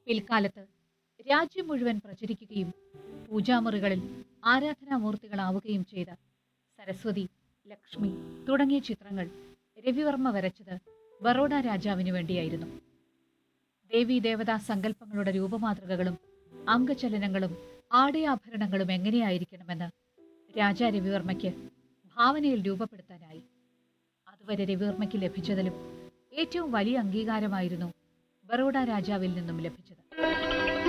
പിൽക്കാലത്ത് രാജ്യം മുഴുവൻ പ്രചരിക്കുകയും പൂജാമുറികളിൽ ആരാധനാമൂർത്തികളാവുകയും ചെയ്ത സരസ്വതി ലക്ഷ്മി തുടങ്ങിയ ചിത്രങ്ങൾ രവിവർമ്മ വരച്ചത് ബറോഡ രാജാവിനു വേണ്ടിയായിരുന്നു ദേവീ ദേവതാ സങ്കല്പങ്ങളുടെ രൂപമാതൃകകളും അംഗചലനങ്ങളും ആടയാഭരണങ്ങളും എങ്ങനെയായിരിക്കണമെന്ന് രാജാ രവിവർമ്മയ്ക്ക് ഭാവനയിൽ രൂപപ്പെടുത്താനായി അതുവരെ രവിവർമ്മയ്ക്ക് ലഭിച്ചതിലും ഏറ്റവും വലിയ അംഗീകാരമായിരുന്നു ബറോഡ രാജാവിൽ നിന്നും ലഭിച്ചത്